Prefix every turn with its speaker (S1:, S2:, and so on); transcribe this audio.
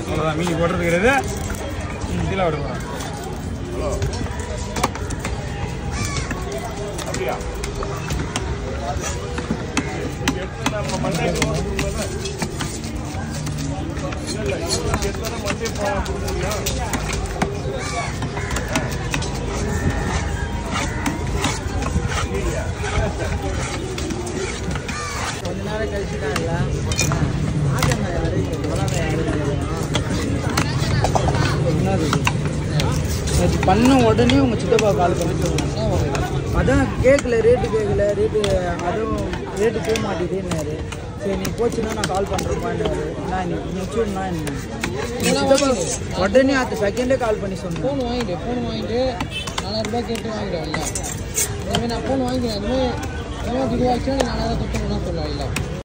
S1: அவ்வளோதான் மீதி போடுறது கிடையாது கீழே விட போகிறோம்
S2: கொஞ்ச நேரம் கழிச்சு தான் இல்லை ஆகங்க யாரு வராங்க யாரு நேற்று பண்ண உடனே உங்கள் சித்தப்பா கால் பண்ணி சொன்னாங்க அதான் கேட்கல ரேட்டு கேட்கல ரேட்டு அதுவும் ரேட்டு போக மாட்டேதுன்னாரு சரி நீ போச்சுன்னா நான் கால் பண்ணுறேன்ப்பான்னாரு நான் இன்னைக்கு முடிச்சுடுனா சித்தப்பா உடனே அடுத்த செகண்டே கால் பண்ணி சொன்னேன்
S3: ஃபோன் வாங்கிட்டு ஃபோன் வாங்கிட்டு நாலாயிரம் ரூபாய் கேட்டு வாங்கிடுவேன் இல்லை அதுமாதிரி நான் ஃபோன் வாங்கிக்கிறேன் அதுமாதிரி இதுவாச்சுன்னா நீ நாலாயிரம் கொடுத்துருன்னா சொல்லுவேன் இல்லை